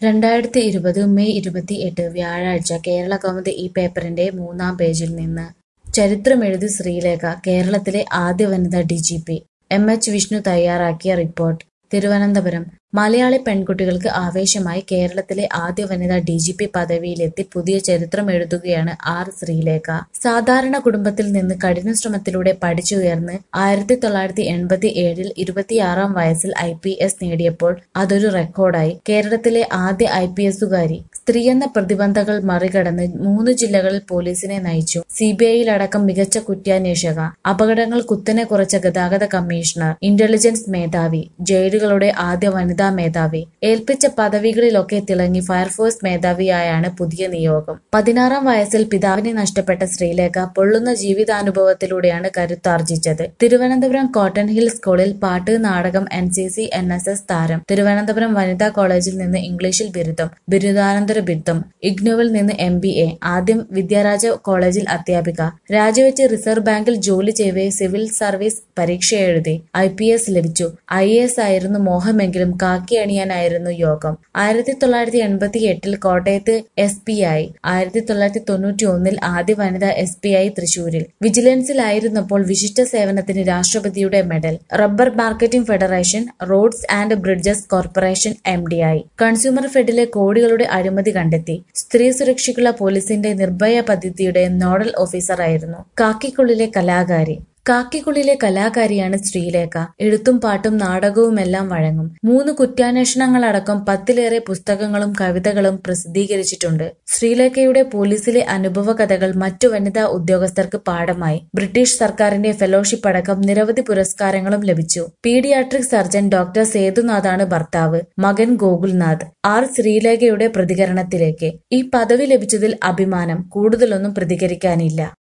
രണ്ടായിരത്തി ഇരുപത് മെയ് ഇരുപത്തിയെട്ട് വ്യാഴാഴ്ച കേരളകൗമുദി ഈ പേപ്പറിന്റെ മൂന്നാം പേജിൽ നിന്ന് ചരിത്രമെഴുതി ശ്രീലേഖ കേരളത്തിലെ ആദ്യ വനിതാ ഡിജിപി എം എച്ച് വിഷ്ണു തയ്യാറാക്കിയ റിപ്പോർട്ട് തിരുവനന്തപുരം മലയാളി പെൺകുട്ടികൾക്ക് ആവേശമായി കേരളത്തിലെ ആദ്യ വനിതാ ഡിജിപി പദവിയിലെത്തി പുതിയ ചരിത്രം എഴുതുകയാണ് ആർ ശ്രീലേഖ സാധാരണ കുടുംബത്തിൽ നിന്ന് കഠിന ശ്രമത്തിലൂടെ പഠിച്ചുയർന്ന് ആയിരത്തി തൊള്ളായിരത്തി എൺപത്തി ഏഴിൽ ഇരുപത്തിയാറാം വയസ്സിൽ ഐ പി എസ് നേടിയപ്പോൾ അതൊരു റെക്കോർഡായി കേരളത്തിലെ ആദ്യ ഐ പി എസുകാരി സ്ത്രീയെന്ന പ്രതിബന്ധകൾ മറികടന്ന് മൂന്ന് ജില്ലകളിൽ പോലീസിനെ നയിച്ചു സി ബി ഐയിലടക്കം മികച്ച കുറ്റാന്വേഷക അപകടങ്ങൾ കുത്തനെ കുറച്ച ഗതാഗത കമ്മീഷണർ ഇന്റലിജൻസ് മേധാവി ജയിലുകളുടെ ആദ്യ വനിതാ മേധാവി ഏൽപ്പിച്ച പദവികളിലൊക്കെ തിളങ്ങി ഫയർഫോഴ്സ് മേധാവിയായാണ് പുതിയ നിയോഗം പതിനാറാം വയസ്സിൽ പിതാവിനെ നഷ്ടപ്പെട്ട ശ്രീലേഖ പൊള്ളുന്ന ജീവിതാനുഭവത്തിലൂടെയാണ് കരുത്താർജിച്ചത് തിരുവനന്തപുരം കോട്ടൺ ഹിൽ സ്കൂളിൽ പാട്ട് നാടകം N C C N S S താരം തിരുവനന്തപുരം വനിതാ കോളേജിൽ നിന്ന് ഇംഗ്ലീഷിൽ ബിരുദം ബിരുദാനന്തര ബിരുദം ഇഗ്നുവിൽ നിന്ന് എം ബി എ ആദ്യം വിദ്യാരാജ കോളേജിൽ അധ്യാപിക രാജിവെച്ച് റിസർവ് ബാങ്കിൽ ജോലി ചെയ്യവേ സിവിൽ സർവീസ് പരീക്ഷ എഴുതി ഐ പി എസ് ലഭിച്ചു ഐ എ എസ് ആയിരുന്നു മോഹമെങ്കിലും കാക്കി അണിയാനായിരുന്നു യോഗം ആയിരത്തി തൊള്ളായിരത്തി എൺപത്തി എട്ടിൽ കോട്ടയത്ത് എസ് പി ആയി ആയിരത്തി തൊള്ളായിരത്തി തൊണ്ണൂറ്റി ഒന്നിൽ ആദ്യ വനിതാ എസ് പി ആയി തൃശൂരിൽ വിജിലൻസിലായിരുന്നപ്പോൾ വിശിഷ്ട സേവനത്തിന് രാഷ്ട്രപതിയുടെ medal rubber marketing federation roads and bridges corporation M D ആയി കൺസ്യൂമർ ഫെഡിലെ കോടികളുടെ അഴിമതി കണ്ടെത്തി സ്ത്രീ സുരക്ഷയ്ക്കുള്ള പോലീസിന്റെ നിർഭയ പദ്ധതിയുടെ നോഡൽ ഓഫീസറായിരുന്നു കാക്കിക്കുള്ളിലെ കലാകാരി കാക്കിക്കുള്ളിലെ കലാകാരിയാണ് ശ്രീലേഖ എഴുത്തും പാട്ടും നാടകവുമെല്ലാം വഴങ്ങും മൂന്ന് കുറ്റാന്വേഷണങ്ങളടക്കം പത്തിലേറെ പുസ്തകങ്ങളും കവിതകളും പ്രസിദ്ധീകരിച്ചിട്ടുണ്ട് ശ്രീലേഖയുടെ പോലീസിലെ അനുഭവ കഥകൾ മറ്റു വനിതാ ഉദ്യോഗസ്ഥർക്ക് പാഠമായി ബ്രിട്ടീഷ് സർക്കാരിന്റെ ഫെലോഷിപ്പ് അടക്കം നിരവധി പുരസ്കാരങ്ങളും ലഭിച്ചു പീഡിയാട്രിക് സർജൻ ഡോക്ടർ സേതുനാഥാണ് ഭർത്താവ് മകൻ ഗോകുൽനാഥ് ആർ ശ്രീലേഖയുടെ പ്രതികരണത്തിലേക്ക് ഈ പദവി ലഭിച്ചതിൽ അഭിമാനം കൂടുതലൊന്നും പ്രതികരിക്കാനില്ല